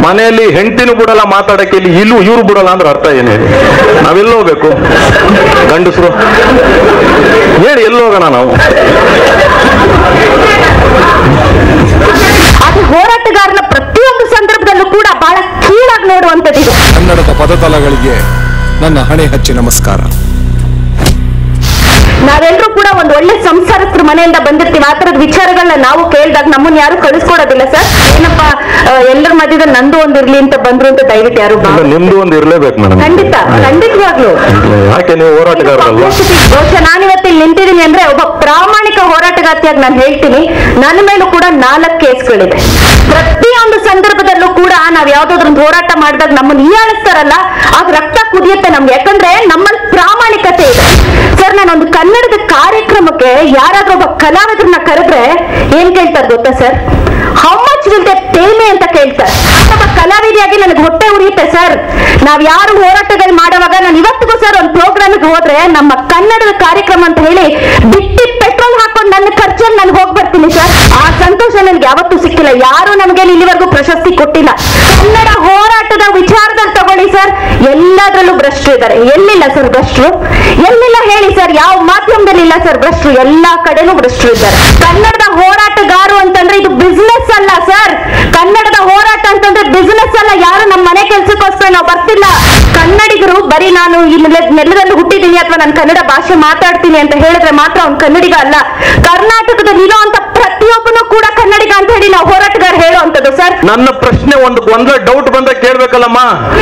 ಮನೆಯಲ್ಲಿ ಹೆಂಡತಿನೂ ಬಿಡಲ್ಲ ಮಾತಾಡಕ್ಕೆ ಇಲ್ಲಿ ಇಲ್ಲೂ ಇವ್ರು ಬಿಡಲ್ಲ ಅಂದ್ರೆ ಅರ್ಥ ಏನಿದೆ ನಾವೆಲ್ಲ ಹೋಗ್ಬೇಕು ಗಂಡಸರು ಹೇಳಿ ಎಲ್ಲಿ ಹೋಗೋಣ ನಾವು ಆದ್ರೆ ಹೋರಾಟಗಾರನ ಪ್ರತಿಯೊಂದು ಸಂದರ್ಭದಲ್ಲೂ ಕೂಡ ಬಹಳ ಕೀಳಾಗಿ ನೋಡುವಂತದ್ದು ಕನ್ನಡದ ಪದತಲಗಳಿಗೆ ನನ್ನ ಹಣೆ ಹಚ್ಚಿ ನಮಸ್ಕಾರ ನಾವೆಲ್ಲರೂ ಕೂಡ ಒಂದು ಒಳ್ಳೆ ಸಂಸಾರಸ್ಥರ ಮನೆಯಿಂದ ಬಂದಿರ್ತೀವಿ ಆ ತರದ ವಿಚಾರಗಳನ್ನ ನಾವು ಕೇಳಿದಾಗ ನಮ್ಮನ್ನ ಯಾರು ಕಳಿಸ್ಕೊಡೋದಿಲ್ಲ ಸರ್ ಏನಪ್ಪ ಎಲ್ಲರ ಮಧ್ಯದಲ್ಲಿ ನಂದು ಒಂದ್ ಇರ್ಲಿ ಅಂತ ಬಂದ್ರು ಅಂತ ದಯವಿಟ್ಟು ಯಾರು ಇಲ್ಲ, ಭಾವ- ನಿಮ್ದು ಒಂದು ಇರ್ಲೇಬೇಕು ಮೇಡಮ್ ಖಂಡಿತ ಖಂಡಿತವಾಗ್ಲು ಯಾಕೆ ನೀವು ಹೋರಾಟಗಾರರಲ್ವಾ ಬಹುಶಃ ನಾನಿವತ್ತು ಇಲ್ಲಿ ನಿಂತಿದ್ದೀನಿ ಅಂದ್ರೆ ಒಬ್ಬ ಪ್ರಾಮಾಣಿಕ ಹೋರಾಟಗಾರ್ತಿಯಾಗಿ ನಾನು ಹೇಳ್ತೀನಿ ನನ್ನ ಮೇಲೂ ಕೂಡ ನಾಲ್ಕು ಕೇಸ್ಗಳಿದೆ ಪ್ರತಿಯೊಂದು ಸಂದರ್ಭದಲ್ಲೂ ಕೂಡ ನಾವ್ ಯಾವ್ದಾದ್ರು ಒಂದು ಹೋರಾಟ ಮಾಡಿದಾಗ ನಮ್ಮನ್ನ ಹೀಯಾಳಿಸ್ತಾರಲ್ಲ ಆಗ ರಕ್ತ ಕುದಿಯುತ್ತೆ ನಮ್ಗೆ ಯಾಕಂದ್ರೆ ನಮ್ಮಲ್ಲಿ ಪ್ರಾಮಾಣಿಕತೆ ಇದೆ ಸರ್ ನಾನೊಂದು ಕನ್ನಡದ ಕಾರ್ಯಕ್ರಮಕ್ಕೆ ಯಾರಾದ್ರೂ ಒಬ್ಬ ಕಲಾವಿದ್ರನ್ನ ಕರೆದ್ರೆ ಏನ್ ಕೇಳ್ತಾರೆ ಗೊತ್ತಾ sir how much will they pay me ಅಂತ ಕೇಳ್ತಾರೆ ಒಬ್ಬ ಕಲಾವಿದೆಯಾಗಿ ನನಗೆ ಹೊಟ್ಟೆ ಉರಿಯುತ್ತೆ ಸರ್ ನಾವ್ ಯಾರು ಹೋರಾಟಗಳು ಮಾಡುವಾಗ ನಾನು ಇವತ್ತಿಗೂ ಸರ್ ಒಂದು ಪ್ರೋಗ್ರಾಮ್ಗೆ ಹೋದ್ರೆ ನಮ್ಮ ಕನ್ನಡದ ಕಾರ್ಯಕ್ರಮ ಅಂತ ಹೇಳಿ ಬಿಟ್ಟಿ ಪೆಟ್ರೋಲ್ ಹಾಕೊಂಡು ನನ್ನ ಖರ್ಚಲ್ಲಿ ನಾನು ಹೋಗಿ ಬರ್ತೀನಿ ಸರ್ ಆ ಸಂತೋಷ ನನಗೆ ಯಾವತ್ತೂ ಸಿಕ್ಕಿಲ್ಲ ಯಾರು ನಮಗೆ ಇಲ್ಲಿವರೆಗೂ ಪ್ರಶಸ್ತಿ ಕೊಟ್ಟಿಲ್ಲ ಕನ್ನಡ ಹೋರಾಟದ ವಿಚಾರದಲ್ಲಿ ತಗೊಳ್ಳಿ ಸರ್ ಎಲ್ಲದರಲ್ಲೂ ಭ್ರಷ್ಟರು ಇದ್ದಾರೆ ಎಲ್ಲಿಲ್ಲ ಸರ್ ಭ್ರಷ್ಟರು ಎಲ್ಲಿಲ್ಲ ಹೇಳಿ ಸರ್ ಯಾವ ಮಾಧ್ಯಮದಲ್ಲಿ ಇಲ್ಲ ಸರ್ ಭ್ರಷ್ಟರು ಎಲ್ಲಾ ಕಡೆನೂ ಭ್ರಷ್ಟರು ಇದ್ದಾರೆ ಕನ್ನಡದ ಹೋರಾಟಗಾರರು ಅಂತಂದ್ರೆ ಇದು ಬಿಸ್ನೆಸ್ ಅಲ್ಲ ಸರ್ ಕನ್ನಡದ ಹೋರಾಟ ಅಂತಂದ್ರೆ ಬಿಸ್ನೆಸ್ ಅಲ್ಲ ಯಾರು ನಮ್ಮ ಮನೆ ಕೆಲ್ಸಕ್ಕೋಸ್ಕರ ನಾವು ಬರ್ತಿಲ್ಲ ಕನ್ನಡಿಗರು ಬರೀ ನಾನು ಈ ನೆಲ- ನೆಲದಲ್ಲಿ ಹುಟ್ಟಿದ್ದೀನಿ ಅಥವಾ ನಾನು ಕನ್ನಡ ಭಾಷೆ ಮಾತಾಡ್ತೀನಿ ಅಂತ ಹೇಳಿದ್ರೆ ಮಾತ್ರ ಅವ್ನು ಕನ್ನಡಿಗ ಅಲ್ಲ ಕರ್ನಾಟಕದಲ್ಲಿ ಇರುವಂತ ಪ್ರತಿಯೊಬ್ಬನು ಕೂಡ ಕನ್ನಡಿಗ ಅಂತ ಹೇಳಿ ನಾವು ಹೋರಾಟಗಾರ ಹೇಳುವಂತದ್ದು ಸರ್ ನನ್ನ ಪ್ರಶ್ನೆ ಒಂದು ಗೊಂದಲ ಡೌಟ್ ಬಂದ್ರೆ ಕೇಳ್ಬೇಕಲ್ಲಮ್ಮ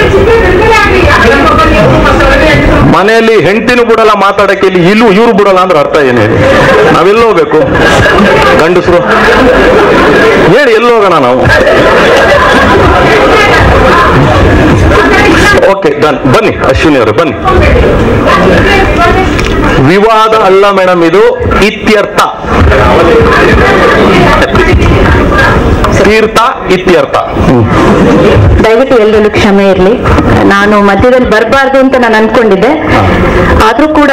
ಮನೆಯಲ್ಲಿ ಹೆಂಡತಿನೂ ಬಿಡಲ್ಲ ಮಾತಾಡಕ್ಕೆ ಇಲ್ಲಿ ಇಲ್ಲೂ ಇವ್ರು ಬಿಡಲ್ಲ ಅಂದ್ರೆ ಅರ್ಥ ಏನಿದೆ ನಾವೆಲ್ಲ ಹೋಗ್ಬೇಕು ಗಂಡಸರು ಹೇಳಿ ಎಲ್ಲಿ ಹೋಗೋಣ ನಾವು ಓಕೆ ಡನ್ ಬನ್ನಿ ಅಶ್ವಿನಿ ಅವರು ಬನ್ನಿ ವಿವಾದ ಅಲ್ಲ ಮೇಡಮ್ ಇದು ಇತ್ಯರ್ಥ ತೀರ್ಥ ಇತ್ಯರ್ಥ ಹ್ಮ್ ದಯವಿಟ್ಟು ಎಲ್ಲರಲ್ಲೂ ಕ್ಷಮೆ ಇರಲಿ ನಾನು ಮಧ್ಯದಲ್ಲಿ ಬರಬಾರ್ದು ಅಂತ ನಾನು ಅನ್ಕೊಂಡಿದ್ದೆ ಆದ್ರೂ ಕೂಡ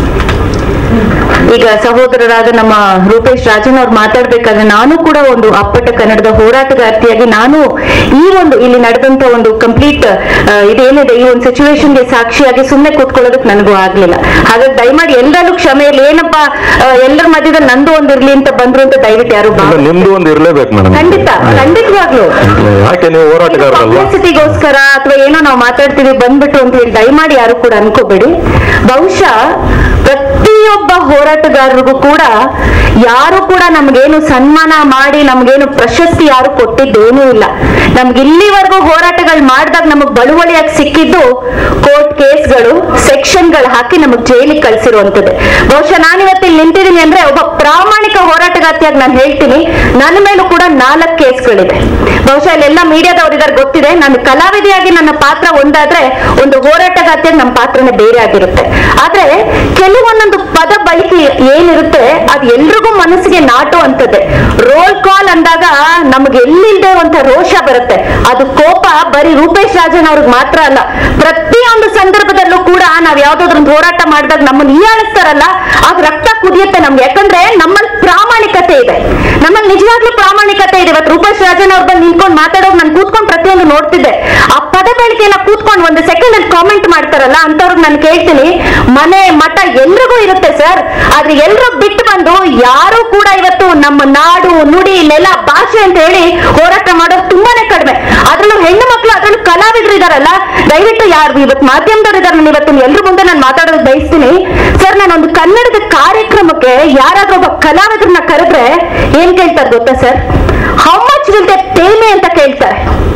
ಈಗ ಸಹೋದರರಾದ ನಮ್ಮ ರೂಪೇಶ್ ರಾಜನ್ ಅವ್ರು ಮಾತಾಡ್ಬೇಕಾದ್ರೆ ನಾನು ಕೂಡ ಒಂದು ಅಪ್ಪಟ ಕನ್ನಡದ ಹೋರಾಟಗಾರ್ತಿಯಾಗಿ ನಾನು ಈ ಒಂದು ಇಲ್ಲಿ ನಡೆದಂತ ಒಂದು ಕಂಪ್ಲೀಟ್ ಇದೇನಿದೆ ಈ ಒಂದು ಸಿಚುವೇಶನ್ಗೆ ಸಾಕ್ಷಿಯಾಗಿ ಸುಮ್ಮನೆ ಕೂತ್ಕೊಳ್ಳೋದಕ್ಕೆ ನನಗೂ ಆಗ್ಲಿಲ್ಲ ಹಾಗಾಗಿ ದಯಮಾಡಿ ಎಲ್ಲರಲ್ಲೂ ಕ್ಷಮೆ ಇರಲಿ ಏನಪ್ಪ ಎಲ್ಲರ ಮಧ್ಯದಲ್ಲಿ ನಂದು ಒಂದು ಇರ್ಲಿ ಅಂತ ಬಂದ್ರು ಅಂತ ದಯವಿಟ್ಟು ಯಾರು ಇಲ್ಲ, ಭಾವ- ನಿಮ್ದು ಒಂದು ಇರ್ಲೇಬೇಕು ಮೇಡಮ್ ಖಂಡಿತ ಖಂಡಿತವಾಗ್ಲು ಯಾಕೆ ನೀವು ಹೋರಾಟಗಾರರಲ್ವಾ ಪಬ್ಲಿಸಿಟಿಗೋಸ್ಕರ ಅಥವಾ ಏನೋ ನಾವು ಮಾತಾಡ್ತೀವಿ ಬಂದ್ಬಿಟ್ಟು ಅಂತ ಹೇಳಿ ದಯಮಾಡಿ ಯಾರು ಕೂಡ ಅನ್ಕೋಬೇಡಿ ಬಹುಶಃ ಪ್ರತಿಯೊಬ್ಬ ಹೋರಾಟಗಾರರಿಗೂ ಕೂಡ ಯಾರು ಕೂಡ ನಮ್ಗೇನು ಸನ್ಮಾನ ಮಾಡಿ ನಮ್ಗೇನು ಪ್ರಶಸ್ತಿ ಯಾರು ಕೊಟ್ಟಿದ್ದೇನೂ ಇಲ್ಲ ನಮ್ಗೆ ಇಲ್ಲಿವರೆಗೂ ಹೋರಾಟಗಳು ಮಾಡಿದಾಗ ನಮಗ್ ಬಳುವಳಿಯಾಗಿ ಸಿಕ್ಕಿದ್ದು ಕೋರ್ಟ್ ಕೇಸ್ಗಳು ಸೆಕ್ಷನ್ಗಳು ಹಾಕಿ ನಮಗ್ ಜೈಲಿಗೆ ಕಳ್ಸಿರುವಂತದ್ದು ಬಹುಶಃ ನಾನಿವತ್ತು ಇಲ್ಲಿ ನಿಂತಿದ್ದೀನಿ ಅಂದ್ರೆ ಒಬ್ಬ ಪ್ರಾಮಾಣಿಕ ಹೋರಾಟಗಾರ್ತಿಯಾಗಿ ನಾನು ಹೇಳ್ತೀನಿ ನನ್ನ ಮೇಲೂ ಕೂಡ ನಾಲ್ಕು ಕೇಸ್ಗಳಿದೆ ಬಹುಶಃ ಇಲ್ಲೆಲ್ಲ ಮೀಡಿಯಾದವ್ರು ಇದಾರೆ ಗೊತ್ತಿದೆ ನಾನು ಕಲಾವಿದೆಯಾಗಿ ನನ್ನ ಪಾತ್ರ ಒಂದಾದ್ರೆ ಒಂದು ಹೋರಾಟಗಾರ್ತಿಯಾಗಿ ನಮ್ಮ ಪಾತ್ರನೇ ಬೇರೆ ಆಗಿರುತ್ತೆ ಆದ್ರೆ ಕೆಲವೊಂದೊಂದು ಪದ ಬಳಕೆ ಏನಿರುತ್ತೆ ಅದು ಎಲ್ರಿಗೂ ಮನಸ್ಸಿಗೆ ನಾಟು ಅಂತದೆ ರೋಲ್ ಕಾಲ್ ಅಂದಾಗ ನಮ್ಗೆ ಎಲ್ಲಿಲ್ದೆ ಒಂಥ ರೋಷ ಬರುತ್ತೆ ಅದು ಕೋಪ ಬರೀ ರೂಪೇಶ್ ರಾಜನ್ ಅವ್ರಿಗೆ ಮಾತ್ರ ಅಲ್ಲ ಪ್ರತಿಯೊಂದು ಸಂದರ್ಭದಲ್ಲೂ ಕೂಡ ನಾವ್ ಯಾವ್ದಾದ್ರು ಒಂದು ಹೋರಾಟ ಮಾಡಿದಾಗ ನಮ್ಮನ್ನ ಹೀಯಾಳಿಸ್ತಾರಲ್ಲ ಆಗ ರಕ್ತ ಕುದಿಯುತ್ತೆ ನಮ್ಗೆ ಯಾಕಂದ್ರೆ ನಮ್ಮಲ್ಲಿ ಪ್ರಾಮಾಣಿಕತೆ ಇದೆ ನಮ್ಮಲ್ಲಿ ನಿಜವಾಗ್ಲೂ ಪ್ರಾಮಾಣಿಕತೆ ಇದೆ ಇವತ್ತು ರೂಪೇಶ್ ರಾಜನ್ ಅವ್ರು ಬಂದು ನಿಂತ್ಕೊಂಡು ಮಾತಾಡೋದು ನಾನು ಕೂತ್ಕೊಂಡು ಪ್ರತಿಯೊಂದು ನೋಡ್ತಿದ್ದೆ ಆ ಪದ ಬಳಕೆ ಎಲ್ಲ ಕೂತ್ಕೊಂಡು ಒಂದು ಸೆಕೆಂಡ್ ಅಲ್ಲಿ ಕಾಮೆಂಟ್ ಮಾಡ್ತಾರಲ್ಲ ಅಂತವ್ರಿಗೆ ನಾನು ಕೇಳ್ತೀನಿ ಮನೆ ಮಠ ಎಲ್ರಿಗೂ ಇರುತ್ತೆ ಸರ್ ಆದ್ರೆ ಎಲ್ರು ಬಿಟ್ಟು ಬಂದು ಯಾರು ಕೂಡ ಇವತ್ತು ನಮ್ಮ ನಾಡು ನುಡಿ ನೆಲ ಭಾಷೆ ಅಂತ ಹೇಳಿ ಹೋರಾಟ ಮಾಡೋದು ತುಂಬಾನೇ ಕಡಿಮೆ ಅದ್ರಲ್ಲೂ ಹೆಣ್ಣು ಮಕ್ಕಳು ಅದ್ರಲ್ಲೂ ಕಲಾವಿದ್ರು ಇದಾರಲ್ಲ ದಯವಿಟ್ಟು ಯಾರು ಇವತ್ತು ಮಾಧ್ಯಮದವ್ರು ಇದಾರೆ ನಾನು ಇವತ್ತು ಎಲ್ರ ಮುಂದೆ ನಾನು ಮಾತಾಡೋದು ಬಯಸ್ತೀನಿ ಸರ್ ನಾನೊಂದು ಕನ್ನಡದ ಕಾರ್ಯಕ್ರಮಕ್ಕೆ ಯಾರಾದ್ರೂ ಒಬ್ಬ ಕಲಾವಿದ್ರನ್ನ ಕರೆದ್ರೆ ಏನ್ ಕೇಳ್ತಾರೆ ಗೊತ್ತಾ sir how much will they pay me ಅಂತ ಕೇಳ್ತಾರೆ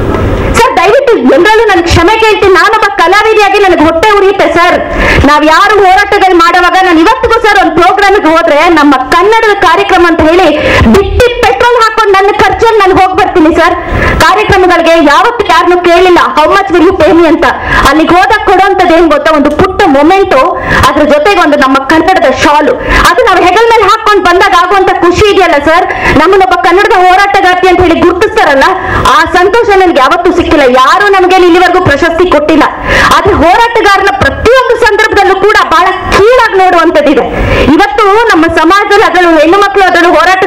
ಸರ್ ದಯವಿಟ್ಟು ಎಲ್ಲರಲ್ಲೂ ನಾನು ಕ್ಷಮೆ ಕೇಳ್ತೀನಿ ನಾನೊಬ್ಬ ಕಲಾವಿದೆಯಾಗಿ ನನಗೆ ಹೊಟ್ಟೆ ಉರಿಯುತ್ತೆ ಸರ್ ನಾವ್ ಯಾರು ಹೋರಾಟಗಳು ಮಾಡುವಾಗ ನಾನು ಇವತ್ತಿಗೂ ಸರ್ ಒಂದು ಪ್ರೋಗ್ರಾಮ್ಗೆ ಹೋದ್ರೆ ನಮ್ಮ ಕನ್ನಡದ ಕಾರ್ಯಕ್ರಮ ಅಂತ ಹೇಳಿ ಬಿಟ್ಟಿ ಪೆಟ್ರೋಲ್ ಹಾಕೊಂಡು ನನ್ನ ಖರ್ಚಲ್ಲಿ ನಾನು ಹೋಗಿ ಬರ್ತೀನಿ ಸರ್ ಕಾರ್ಯಕ್ರಮಗಳಿಗೆ ಯಾವತ್ತು ಯಾರನ್ನು ಕೇಳಿಲ್ಲ how much will you pay me ಅಂತ ಅಲ್ಲಿಗೆ ಹೋದಾಗ ಕೊಡುವಂತದ್ದು ಏನ್ ಗೊತ್ತಾ ಒಂದು ಪುಟ್ಟ ಮೊಮೆಂಟು ಅದ್ರ ಜೊತೆಗೆ ಒಂದು ನಮ್ಮ ಕನ್ನಡದ ಶಾಲು ಅದು ನಾವು ಹೆಗಲ್ ಮೇಲೆ ಹಾಕೊಂಡು ಬಂದಾಗ ಆಗುವಂತ ಖುಷಿ ಇದೆಯಲ್ಲ ಸರ್ ನಮ್ಮನ್ನೊಬ್ಬ ಕನ್ನಡದ ಹೋರಾಟಗಾರ್ತಿ ಅಂತ ಹೇಳಿ ಗುರುತಿಸ್ತಾರಲ್ಲ ಆ ಸಂತೋಷ ನನಗೆ ಯಾವತ್ತೂ ಸಿಕ್ಕಿಲ್ಲ ಯಾರು ನಮಗೆ ಇಲ್ಲಿವರೆಗೂ ಪ್ರಶಸ್ತಿ ಕೊಟ್ಟಿಲ್ಲ ಆದ್ರೆ ಹೋರಾಟಗಾರನ ಪ್ರತಿಯೊಂದು ಸಂದರ್ಭದಲ್ಲೂ ಕೂಡ ಬಹಳ ಕೀಳಾಗಿ ನೋಡುವಂತದ್ದಿದೆ ಇವತ್ತು ನಮ್ಮ ಸಮಾಜದಲ್ಲಿ ಅದರಲ್ಲೂ ಹೆಣ್ಣು ಮಕ್ಕಳು ಅದರಲ್ಲೂ ಹೋರಾಟಗಾರ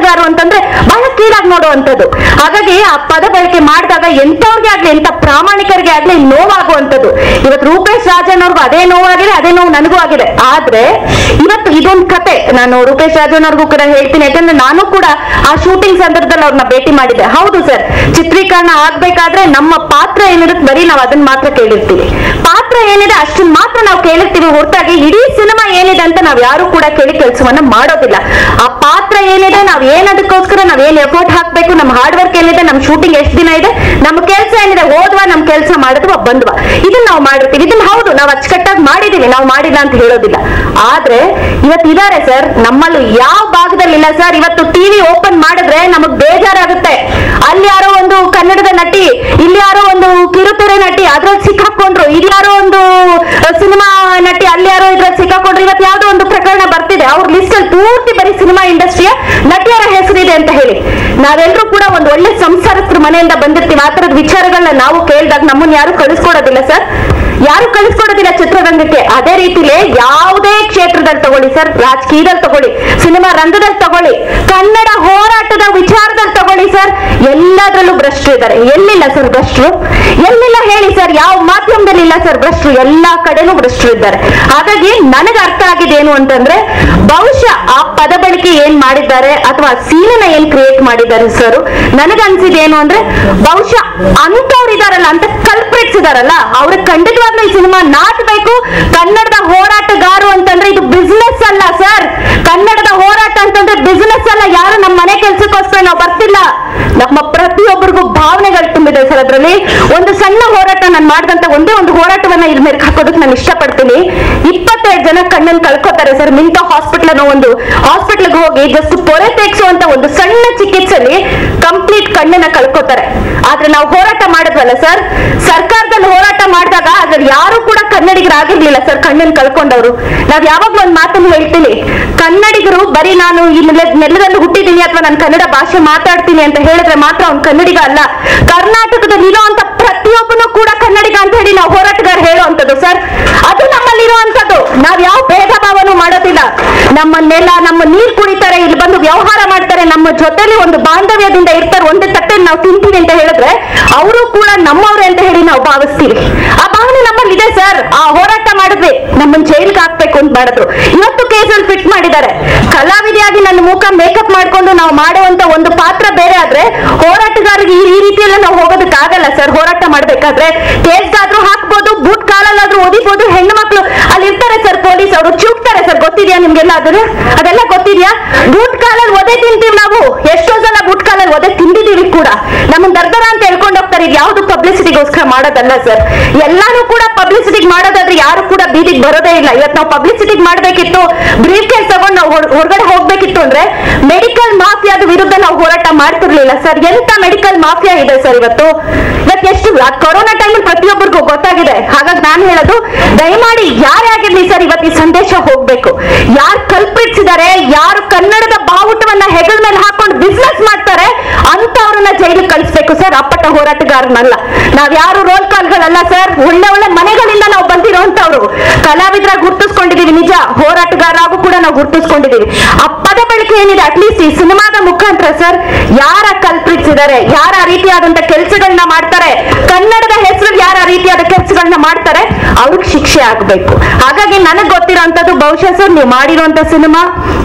ಹೋರಾಟಗಾರರು ಅಂತಂದ್ರೆ ಬಹಳ ಕೀಳಾಗಿ ನೋಡುವಂಥದ್ದು ಹಾಗಾಗಿ ಆ ಪದ ಬಳಕೆ ಮಾಡಿದಾಗ ಎಂತವ್ರಿಗೆ ಆಗ್ಲಿ ಎಂತ ಪ್ರಾಮಾಣಿಕರಿಗೆ ಆಗ್ಲಿ ನೋವಾಗುವಂಥದ್ದು ಇವತ್ತು ರೂಪೇಶ್ ರಾಜನ್ ಅವ್ರಿಗೂ ಅದೇ ನೋವಾಗಿದೆ ಅದೇ ನೋವು ನನಗೂ ಆಗಿದೆ ಆದ್ರೆ ಇವತ್ತು ಇದೊಂದು ಕತೆ ನಾನು ರೂಪೇಶ್ ರಾಜನ್ ಅವ್ರಿಗೂ ಕೂಡ ಹೇಳ್ತೀನಿ ಯಾಕಂದ್ರೆ ನಾನು ಕೂಡ ಆ ಶೂಟಿಂಗ್ ಸಂದರ್ಭದಲ್ಲಿ ಅವ್ರನ್ನ ಭೇಟಿ ಮಾಡಿದ್ದೆ ಹೌದು ಸರ್ ಚಿತ್ರೀಕರಣ ಆಗ್ಬೇಕಾದ್ರೆ ನಮ್ಮ ಪಾತ್ರ ಏನಿರುತ್ತೆ ಬರೀ ನಾವು ಅದನ್ನ ಮಾತ್ರ ಕೇಳಿರ್ತೀವಿ ಪಾತ್ರ ಏನಿದೆ ಅಷ್ಟನ್ನ ಮಾತ್ರ ನಾವು ಕೇಳಿರ್ತೀವಿ ಹೊರತಾಗಿ ಇಡೀ ಸಿನಿಮಾ ಏನಿದೆ ಅಂತ ನಾವ್ ಯಾರು ಕೂಡ ಕೇಳಿ ಕೆಲಸವನ್ನ ಮಾಡೋದಿಲ್ಲ ಆ ಪಾತ್ರ ಏನಿದೆ ನಾವ್ ಏನದಕ್ಕೋಸ್ಕರ ನಾವ್ ಏನ್ ಎಫರ್ಟ್ ಹಾಕ್ಬೇಕು ನಮ್ಮ ಹಾರ್ಡ್ ವರ್ಕ್ ಏನಿದೆ ನಮ್ ಶೂಟಿಂಗ್ ಎಷ್ಟು ದಿನ ಇದೆ ನಮ್ಮ ಕೆಲಸ ಏನಿದೆ ಹೋದ್ವಾ ನಮ್ ಕೆಲಸ ಮಾಡಿದ್ವಾ ಬಂದ್ವಾ ಇದನ್ನ ನಾವು ಮಾಡಿರ್ತೀವಿ ಇದನ್ನ ಹೌದು ನಾವು ಅಚ್ಚುಕಟ್ಟಾಗಿ ಮಾಡಿದೀವಿ ನಾವು ಮಾಡಿಲ್ಲ ಅಂತ ಹೇಳೋದಿಲ್ಲ ಆದ್ರೆ ಇವತ್ತು ಇದಾರೆ ಸರ್ ನಮ್ಮಲ್ಲಿ ಯಾವ ಭಾಗದಲ್ಲಿ ಇಲ್ಲ ಸರ್ ಇವತ್ತು ಟಿವಿ ಓಪನ್ ಮಾಡಿದ್ರೆ ನಮಗ್ ಬೇಜಾರಾಗುತ್ತೆ ಅಲ್ಲಿ ಯಾರೋ ಒಂದು ಕನ್ನಡದ ನಟಿ ಇಲ್ಲಿ ಯಾರೋ ಒಂದು ಕಿರುತೆರೆ ನಟಿ ಅದ್ರಲ್ಲಿ ಸಿಕ್ಕಾಕೊಂಡ್ರು ಇಲ್ಲಿ ಯಾರೋ ಒಂದು ಸಿನಿಮಾ ನಟಿ ಅಲ್ಲಿ ಯಾರೋ ಇದ್ರಲ್ಲಿ ಸಿಕ್ಕಾಕೊಂಡ್ರು ಇವತ್ತು ಯಾವ್ದೋ ಒಂದು ಪ್ರಕರಣ ಬರ್ತಿದೆ ಅವ್ರ ಲಿಸ್ಟ್ ಅಲ್ಲಿ ಪೂರ್ತಿ ಬರೀ ಸಿನಿಮಾ ಇಂಡಸ್ಟ್ರಿಯ ನಟಿಯರ ಹೆಸರಿದೆ ಅಂತ ಹೇಳಿ ನಾವೆಲ್ಲರೂ ಕೂಡ ಒಂದು ಒಳ್ಳೆ ಸಂಸಾರಸ್ತ್ರ ಮನೆಯಿಂದ ಬಂದಿರ್ತೀವಿ ಆ ತರದ ವಿಚಾರಗಳನ್ನ ನಾವು ಕೇಳಿದಾಗ ನಮ್ಮನ್ನ ಯಾರು ಕಳಿಸ್ಕೊಡೋದಿಲ್ಲ ಸರ್ ಯಾರು ಕಳಿಸ್ಕೊಡೋದಿಲ್ಲ ಚಿತ್ರರಂಗಕ್ಕೆ ಅದೇ ರೀತಿಲೇ ಯಾವುದೇ ಕ್ಷೇತ್ರದಲ್ಲಿ ತಗೊಳ್ಳಿ ಸರ್ ರಾಜಕೀಯದಲ್ಲಿ ತಗೊಳ್ಳಿ ಸಿನಿಮಾ ರಂಗದಲ್ಲಿ ತಗೊಳ್ಳಿ ಕನ್ನಡ ಹೋರಾಟದ ವಿಚಾರದಲ್ಲಿ ತಗೊಳ್ಳಿ ಸರ್ ಎಲ್ಲದರಲ್ಲೂ ಭ್ರಷ್ಟರು ಇದ್ದಾರೆ ಎಲ್ಲಿಲ್ಲ ಸರ್ ಭ್ರಷ್ಟರು ಎಲ್ಲಿಲ್ಲ ಹೇಳಿ ಸರ್ ಯಾವ ಮಾಧ್ಯಮದಲ್ಲಿ ಇಲ್ಲ ಸರ್ ಭ್ರಷ್ಟರು ಎಲ್ಲಾ ಕಡೆನೂ ಭ್ರಷ್ಟರು ಇದ್ದಾರೆ ಹಾಗಾಗಿ ನನಗೆ ಅರ್ಥ ಆಗಿದೆ ಏನು ಅಂತಂದ್ರೆ ಬಹುಶಃ ಆ ಪದ ಬಳಕೆ ಏನ್ ಮಾಡಿದ್ದಾರೆ ಅಥವಾ ಸೀನನ್ನ ಏನ್ ಕ್ರಿಯೇಟ್ ಮಾಡಿದ್ದಾರೆ ಸರ್ ನನಗನ್ಸಿದೆ ಏನು ಅಂದ್ರೆ ಬಹುಶಃ ಅಂತವ್ರು ಇದಾರಲ್ಲ ಅಂತ ಕಲ್ಪ್ರಿಟ್ಸ್ ಇದಾರಲ್ಲ ಅವ್ರಿಗೆ ಖಂಡಿತವಾಗ್ಲೂ ಈ ಸಿನಿಮಾ ನಾಟಬೇಕು ಕನ್ನಡದ ಹೋರಾಟಗಾರರು ಅಂತಂದ್ರೆ ಇದು ಬಿಸ್ನೆಸ್ ಅಲ್ಲ ಸರ್ ಕನ್ನಡದ ಹೋರಾಟ ಅಂತಂದ್ರೆ ಬಿಸ್ನೆಸ್ ಅಲ್ಲ ಯಾರು ನಮ್ಮ ಮನೆ ಕೆಲ್ಸಕ್ಕೋಸ್ಕರ ನಾವು ಬರ್ತಿಲ್ಲ ನಮ್ಮ ಪ್ರತಿಯೊಬ್ಬರಿಗೂ ಭಾವನೆಗಳು ತುಂಬಿದೆ ಸರ್ ಅದ್ರಲ್ಲಿ ಒಂದು ಸಣ್ಣ ಹೋರಾಟ ನಾನು ಮಾಡಿದಂತ ಒಂದೇ ಒಂದು ಹೋರಾಟವನ್ನ ಇಲ್ಲಿ ಮೇಲೆ ಹಾಕೋದಕ್ಕೆ ನಾನು ಇಷ್ಟಪಡ್ತೀನಿ ಇಪ್ಪತ್ತೆರಡು ಜನ ಕಣ್ಣನ್ನು ಕಳ್ಕೊತಾರೆ ಸರ್ ಮಿಂಟೋ ಹಾಸ್ಪಿಟಲ್ ಅನ್ನೋ ಒಂದು ಹಾಸ್ಪಿಟಲ್ಗೆ ಹೋಗಿ ಜಸ್ಟ್ ಪೊರೆ ತೆಗ್ಸುವಂತ ಒಂದು ಸಣ್ಣ ಚಿಕಿತ್ಸೆಲಿ ಕಂಪ್ಲೀಟ್ ಕಣ್ಣನ್ನ ಕಳ್ಕೊತಾರೆ ಆದ್ರೆ ನಾವು ಹೋರಾಟ ಮಾಡಿದ್ವಲ್ಲ ಸರ್ ಸರ್ಕಾರದಲ್ಲಿ ಹೋರಾಟ ಮಾಡಿದಾಗ ಅದ್ರಲ್ಲಿ ಯಾರು ಕೂಡ ಕನ್ನಡಿಗರಾಗಿರ್ಲಿಲ್ಲ ಸರ್ ಕಣ್ಣನ್ನು ಕಳ್ಕೊಂಡವರು ನಾವ್ ಯಾವಾಗ್ಲೂ ಒಂದು ಮಾತನ್ನು ಹೇಳ್ತೀನಿ ಕನ್ನಡಿಗರು ಬರೀ ನಾನು ಈ ನೆಲ- ನೆಲದಲ್ಲಿ ಹುಟ್ಟಿದ್ದೀನಿ ಅಥವಾ ನಾನು ಕನ್ನಡ ಭಾಷೆ ಮಾತಾಡ್ತೀನಿ ಅಂತ ಹೇಳಿದ್ರೆ ಮಾತ್ರ ಅವ್ನು ಕನ್ನಡಿಗ ಅಲ್ಲ ಕರ್ನಾಟಕದಲ್ಲಿ ಇರುವಂತ ಪ್ರತಿಯೊಬ್ಬನು ಕೂಡ ಕನ್ನಡಿಗ ಅಂತ ಹೇಳಿ ನಾವು ಹೋರಾಟಗಾರ ಹೇಳುವಂಥದ್ದು ಸರ್ ಅದು ನಮ್ಮಲ್ಲಿ ಇರುವಂತದ್ದು ನಾವ್ ಯಾವ ಭೇದ ಭಾವನೂ ಮಾಡೋದಿಲ್ಲ ನಮ್ಮ ನೆಲ ನಮ್ಮ ನೀರ್ ಕುಡಿತಾರೆ ಇಲ್ಲಿ ಬಂದು ವ್ಯವಹಾರ ಮಾಡ್ತಾರೆ ನಮ್ಮ ಜೊತೆಲಿ ಒಂದು ಬಾಂಧವ್ಯದಿಂದ ಇರ್ತಾರೆ ಒಂದೇ ತಟ್ಟೆಲಿ ನಾವು ತಿಂತೀವಿ ಅಂತ ಹೇಳಿದ್ರೆ ಅವರು ಕೂಡ ನಮ್ಮವ್ರೆ ಅಂತ ಹೇಳಿ ನಾವು ಭಾವಿಸ್ತೀವಿ ಆ ಭಾವನೆ ನಮ್ಮಲ್ಲಿ ಇದೆ ಸರ್ ಆ ಹೋರಾಟ ಮಾಡಿದ್ವಿ ನಮ್ಮನ್ನ ಜೈಲ್ಗೆ ಹಾಕ್ಬೇಕು ಅಂತ ಮಾಡಿದ್ರು ಇವತ್ತು ಕೇಸಲ್ಲಿ ಫಿಟ್ ಮಾಡಿದ್ದಾರೆ ಕಲಾವಿದೆಯಾಗಿ ನನ್ನ ಮುಖ ಮೇಕಪ್ ಮಾಡ್ಕೊಂಡು ನಾವು ಮಾಡುವಂತ ಒಂದು ಪಾತ್ರ ಬೇರೆ ಆದ್ರೆ ಹೋರಾಟಗಾರರಿಗೆ ಈ ರೀತಿಯೆಲ್ಲ ನಾವು ಹೋಗೋದಕ್ಕಾಗಲ್ಲ ಸರ್ ಹೋರಾಟ ಮಾಡ್ಬೇಕಾದ್ರೆ ಕೇಸ್ಗಾದ್ರೂ ಹಾಕ್ಬೋದು ಬೂಟ್ ಕಾಲಲ್ಲಾದ್ರೂ ಓದಿಬೋದು ಹೆಣ್ಣು ಮಕ್ಳು ಅಲ್ಲಿ ಇರ್ತಾರೆ ಸರ್ ಪೊಲೀಸ್ ಅವರು ಚುಕ್ತಾರೆ ಸರ್ ಗೊತ್ತಿದ್ಯಾ ನಿಮ್ಗೆಲ್ಲ ಅದನ್ನ ಅದೆಲ್ಲ ಗೊತ್ತಿದ್ಯಾ ಬೂಟ್ ಕಾಲಲ್ಲಿ ಒದೆ ತಿಂತೀವಿ ನಾವು ಎಷ್ಟೋ ಸಲ ಬೂಟ್ ಕಾಲಲ್ಲಿ ಒದೆ ತಿಂದಿದೀವಿ ಕೂಡ ನಮ್ಮನ್ನ ದರ್ದರ ಅಂತ ಹೇಳ್ಕೊಂಡು ಹೋಗ್ತಾರೆ ಇದು ಯಾವ್ದು ಪಬ್ಲಿಸಿಟಿಗೋಸ್ಕರ ಮಾಡೋದಲ್ಲ ಸರ್ ಎಲ್ಲಾನು ಕೂಡ ಪಬ್ಲಿಸಿಟಿಗೆ ಮಾಡೋದಾದ್ರೆ ಯಾರು ಕೂಡ ಬೀದಿಗೆ ಬರೋದೇ ಇಲ್ಲ ಇವತ್ತು ನಾವು ಪಬ್ಲಿಸಿಟಿಗೆ ಮಾಡ್ಬೇಕಿತ್ತು ಬ್ರೀಫ್ ಕೇಸ್ ತಗೊಂಡು ನಾವು ಹೊರ- ಹೊರಗಡೆ ಹೋಗ್ಬೇಕಿತ್ತು ಅಂದ್ರೆ ಮೆಡಿಕಲ್ ಮಾಫಿಯಾದ ವಿರುದ್ಧ ನಾವು ಹೋರಾಟ ಮಾಡ್ತಿರ್ಲಿಲ್ಲ ಸರ್ ಎಂತ ಮೆಡಿಕಲ್ ಮಾಫಿಯಾ ಇದೆ ಸರ್ ಇವತ್ತು ಇವತ್ತು ಎಷ್ಟು ಕೊರೋನಾ ಟೈಮಲ್ಲಿ ಪ್ರತಿಯೊಬ್ಬರಿಗೂ ಗೊತ್ತಾಗಿದೆ ಹಾಗಾಗಿ ನಾನು ಹೇಳೋದು ದಯಮಾಡಿ ಯಾರೇ ಆಗಿರ್ಲಿ ಸರ್ ಇವತ್ತು ಈ ಸಂದೇಶ ಹೋಗ್ಬೇಕು ಯಾರು ಕಲ್ಪಿಸಿದ್ದಾರೆ ಯಾರು ಕನ್ನಡದ ಬಾವುಟವನ್ನ ಹೆಗಲ ಮೇಲೆ ಹಾಕೊಂಡು ಬಿಸ್ನೆಸ್ ಮಾಡ್ತಾರೆ ಅಂತವ್ರನ್ನ ಜೈಲಿಗೆ ಕಳಿಸ್ಬೇಕು ಸರ್ ಅಪ್ಪಟ ಹೋರಾಟಗಾರನಲ್ಲ ನಾವ್ ಯಾರು ರೋಲ್ ಕಾಲ್ಗಳಲ್ಲ ಸರ್ ಒಳ್ಳೆ ಒಳ್ಳೆ ಮನೆಗಳಿಂದ ನಾವು ಬಂದಿರೋಂಥವ್ರು ಕಲಾವಿದರ ಗುರ್ತಿಸ್ಕೊಂಡಿದೀವಿ ನಿಜ ಹೋರಾಟಗಾರರಾಗೂ ಕೂಡ ನಾವು ಗುರ್ತಿಸ್ಕೊಂಡಿದೀವಿ ಆ ಪದ ಬಳಕೆ ಏನಿದೆ ಅಟ್ಲೀಸ್ಟ್ ಈ ಸಿನಿಮಾದ ಮುಖಾಂತರ ಸರ್ ಯಾರ ಕಲ್ಪಿಸಿದ್ದಾರೆ ಯಾರ ರೀತಿಯಾದಂತ ಕೆಲಸಗಳನ್ನ ಮಾಡ್ತಾರೆ ಕನ್ನಡದ ಹೆಸರು ಯಾರ ರೀತಿಯಾದ ಕೆಲಸಗಳನ್ನ ಮಾಡ್ತಾರೆ ಅವ್ರಿಗೆ ಶಿಕ್ಷೆ ಆಗ್ಬೇಕು ಹಾಗಾಗಿ ನನಗ್ ಗೊತ್ತಿರೋಂಥದ್ದು ಬಹುಶಃ ಸರ್ ನೀವು ಮಾಡಿರುವಂತ ಸಿನಿಮಾ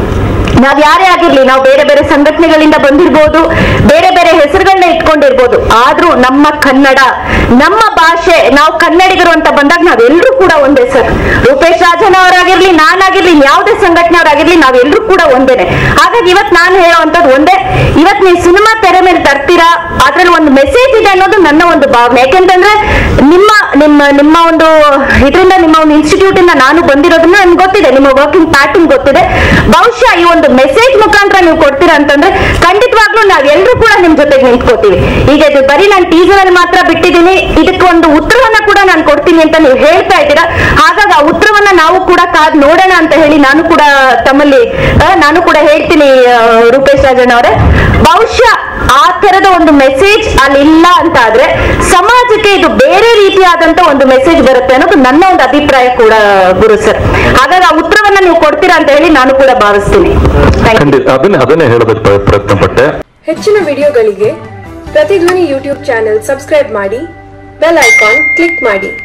ನಾವ್ ಯಾರೇ ಆಗಿರ್ಲಿ ನಾವು ಬೇರೆ ಬೇರೆ ಸಂಘಟನೆಗಳಿಂದ ಬಂದಿರ್ಬೋದು ಬೇರೆ ಬೇರೆ ಹೆಸರುಗಳನ್ನ ಇಟ್ಕೊಂಡಿರ್ಬೋದು ಆದ್ರೂ ನಮ್ಮ ಕನ್ನಡ ನಮ್ಮ ಭಾಷೆ ನಾವು ಕನ್ನಡಿಗರು ಅಂತ ಬಂದಾಗ ನಾವೆಲ್ಲರೂ ಕೂಡ ಒಂದೇ ಸರ್ ರೂಪೇಶ್ ರಾಜನ್ ಅವರಾಗಿರ್ಲಿ ನಾನಾಗಿರ್ಲಿ ಯಾವುದೇ ಸಂಘಟನೆಯವರಾಗಿರ್ಲಿ ನಾವೆಲ್ಲರೂ ಕೂಡ ಒಂದೇನೆ ಹಾಗಾಗಿ ಇವತ್ ನಾನು ಹೇಳೋವಂಥದ್ದು ಒಂದೇ ಇವತ್ ನೀವು ಸಿನಿಮಾ ತೆರೆ ಮೇಲೆ ತರ್ತೀರಾ ಅದ್ರಲ್ಲಿ ಒಂದು ಮೆಸೇಜ್ ಇದೆ ಅನ್ನೋದು ನನ್ನ ಒಂದು ಭಾವನೆ ಯಾಕೆಂತಂದ್ರೆ ನಿಮ್ಮ ನಿಮ್ಮ ನಿಮ್ಮ ಒಂದು ಇದರಿಂದ ನಿಮ್ಮ ಒಂದು ಇನ್ಸ್ಟಿಟ್ಯೂಟ್ ಇಂದ ನಾನು ಬಂದಿರೋದನ್ನ ನನ್ಗೆ ಗೊತ್ತಿದೆ ನಿಮ್ಮ ವರ್ಕಿಂಗ್ ಪ್ಯಾಟರ್ನ್ ಗೊತ್ತಿದೆ ಬಹುಶಃ ಈ ಒಂದು ಮೆಸೇಜ್ ಮುಖಾಂತರ ನೀವು ಕೊಡ್ತೀರಾ ಅಂತಂದ್ರೆ ಖಂಡಿತವಾಗ್ಲೂ ನಾವೆಲ್ಲರೂ ಕೂಡ ನಿಮ್ ಜೊತೆಗೆ ನಿಂತ್ಕೋತೀವಿ ಈಗ ಇದು ಬರೀ ನಾನು ಟೀಸರ್ ಅಲ್ಲಿ ಮಾತ್ರ ಬಿಟ್ಟಿದ್ದೀನಿ ಇದಕ್ಕೆ ಒಂದು ಉತ್ತರವನ್ನ ಕೂಡ ನಾನು ಕೊಡ್ತೀನಿ ಅಂತ ನೀವು ಹೇಳ್ತಾ ಇದ್ದೀರಾ ಹಾಗಾಗಿ ಆ ಉತ್ತರವನ್ನ ನಾವು ಕೂಡ ಕಾದ್ ನೋಡೋಣ ಅಂತ ಹೇಳಿ ನಾನು ಕೂಡ ತಮ್ಮಲ್ಲಿ ಆ, ನಾನು ಕೂಡ ಹೇಳ್ತೀನಿ ಆ, ರೂಪೇಶ್ ರಾಜನ್ ಅವರೇ ಬಹುಶಃ ಆ ತರದ ಒಂದು ಮೆಸೇಜ್ ಅಲ್ಲಿ ಇಲ್ಲ ಅಂತ ಆದ್ರೆ ಸಮಾಜಕ್ಕೆ ಇದು ಬೇರೆ ರೀತಿಯಾದಂತ ಒಂದು ಮೆಸೇಜ್ ಬರುತ್ತೆ ಅನ್ನೋದು ನನ್ನ ಒಂದು ಅಭಿಪ್ರಾಯ ಕೂಡ ಗುರು ಸರ್ ಹಾಗಾಗಿ ಆ ಉತ್ತರವನ್ನ ನೀವು ಕೊಡ್ತೀರಾ ಅಂತ ಹೇಳಿ ನಾನು ಕೂಡ ಭಾವಿಸ್ತೀನಿ Thank you. ಖಂಡಿತ ಅದನ್ನೇ ಅದನ್ನೇ ಹೇಳೋದಕ್ಕೆ ಪ್ರ- ಪ್ರಯತ್ನ ಪಟ್ಟೆ ಹೆಚ್ಚಿನ ವಿಡಿಯೋಗಳಿಗೆ ಪ್ರತಿಧ್ವನಿ ಯೂಟ್ಯೂಬ್ ಚಾನೆಲ್ ಸಬ್ಸ್ಕ್ರೈಬ್ ಮಾಡಿ ಬೆಲ್ ಐಕಾನ್ ಕ್ಲಿಕ್ ಮಾಡಿ